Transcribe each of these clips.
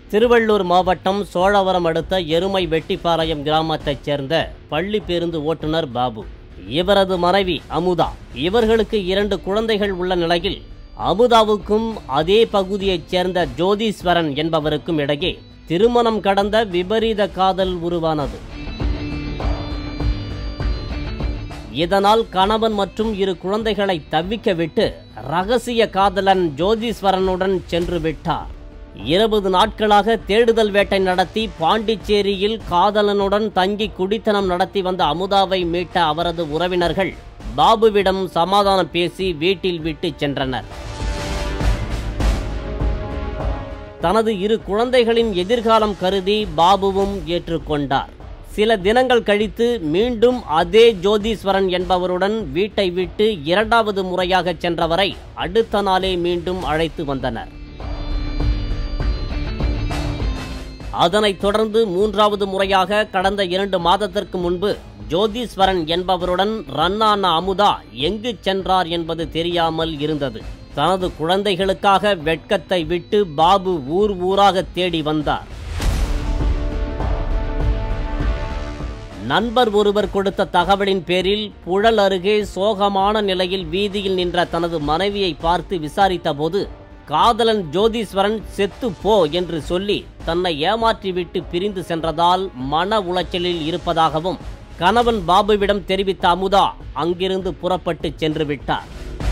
திருவள்ளூர் மாவட்டம் சோழவரம் அடுத்த எருமை வெட்டிப்பாளையம் கிராமத்தைச் சேர்ந்த பள்ளி பேருந்து ஓட்டுநர் பாபு இவரது மனைவி அமுதா இவர்களுக்கு இரண்டு குழந்தைகள் உள்ள நிலையில் அமுதாவுக்கும் அதே பகுதியைச் சேர்ந்த ஜோதீஸ்வரன் என்பவருக்கும் இடையே திருமணம் கடந்த விபரீத காதல் உருவானது இதனால் கணவன் மற்றும் இரு குழந்தைகளை தவிக்க விட்டு ரகசிய காதலன் ஜோதீஸ்வரனுடன் சென்று விட்டார் இருபது நாட்களாக தேடுதல் வேட்டை நடத்தி பாண்டிச்சேரியில் காதலனுடன் தங்கி குடித்தனம் நடத்தி வந்த அமுதாவை மீட்ட அவரது உறவினர்கள் பாபுவிடம் சமாதானம் பேசி வீட்டில் விட்டு சென்றனர் தனது இரு குழந்தைகளின் எதிர்காலம் கருதி பாபுவும் ஏற்றுக்கொண்டார் சில தினங்கள் கழித்து மீண்டும் அதே ஜோதீஸ்வரன் என்பவருடன் வீட்டை விட்டு இரண்டாவது முறையாக சென்றவரை அடுத்த நாளே மீண்டும் அழைத்து வந்தனர் அதனைத் தொடர்ந்து மூன்றாவது முறையாக கடந்த இரண்டு மாதத்திற்கு முன்பு ஜோதீஸ்வரன் என்பவருடன் ரன்னான அமுதா எங்கு சென்றார் என்பது தெரியாமல் இருந்தது தனது குழந்தைகளுக்காக வெட்கத்தை விட்டு பாபு ஊர் ஊராக தேடி வந்தார் நண்பர் ஒருவர் கொடுத்த தகவலின் பேரில் புழல் அருகே சோகமான நிலையில் வீதியில் நின்ற தனது மனைவியை பார்த்து விசாரித்தபோது காதலன் ஜோதீஸ்வரன் செத்து போ என்று சொல்லி தன்னை ஏமாற்றிவிட்டு பிரிந்து சென்றதால் மன உளைச்சலில் இருப்பதாகவும் கணவன் பாபுவிடம் தெரிவித்த அமுதா அங்கிருந்து புறப்பட்டு சென்று விட்டார்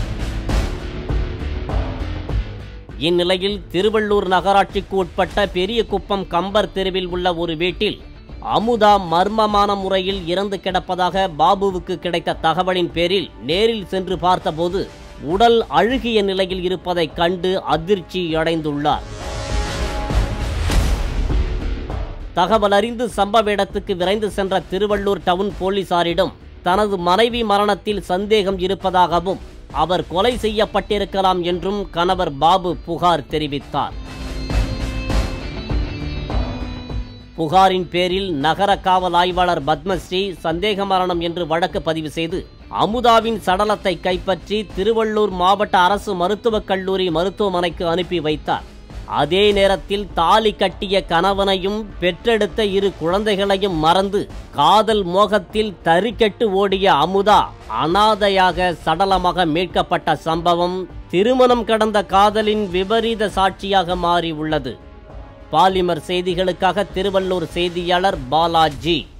இந்நிலையில் திருவள்ளூர் நகராட்சிக்கு உட்பட்ட பெரிய குப்பம் கம்பர் தெருவில் உள்ள ஒரு வீட்டில் அமுதா மர்மமான முறையில் இறந்து கிடப்பதாக பாபுவுக்கு கிடைத்த தகவலின் பேரில் நேரில் சென்று பார்த்தபோது உடல் அழுகிய நிலையில் இருப்பதைக் கண்டு அதிர்ச்சி அடைந்துள்ளார் தகவல் அறிந்து சம்பவ இடத்துக்கு விரைந்து சென்ற திருவள்ளூர் டவுன் போலீசாரிடம் தனது மனைவி மரணத்தில் சந்தேகம் இருப்பதாகவும் அவர் கொலை செய்யப்பட்டிருக்கலாம் என்றும் கணவர் பாபு புகார் தெரிவித்தார் புகாரின் பேரில் நகர காவல் ஆய்வாளர் பத்மஸ்ரீ சந்தேக மரணம் என்று வழக்கு பதிவு செய்து அமுதாவின் சடலத்தை கைப்பற்றி திருவள்ளூர் மாவட்ட அரசு மருத்துவக் கல்லூரி மருத்துவமனைக்கு அனுப்பி வைத்தார் அதே நேரத்தில் தாலி கட்டிய கணவனையும் பெற்றெடுத்த இரு குழந்தைகளையும் மறந்து காதல் மோகத்தில் தறிக்கெட்டு ஓடிய அமுதா அனாதையாக சடலமாக மீட்கப்பட்ட சம்பவம் திருமணம் கடந்த காதலின் விபரீத சாட்சியாக மாறி உள்ளது பாலிமர் செய்திகளுக்காக திருவள்ளூர் செய்தியாளர் பாலாஜி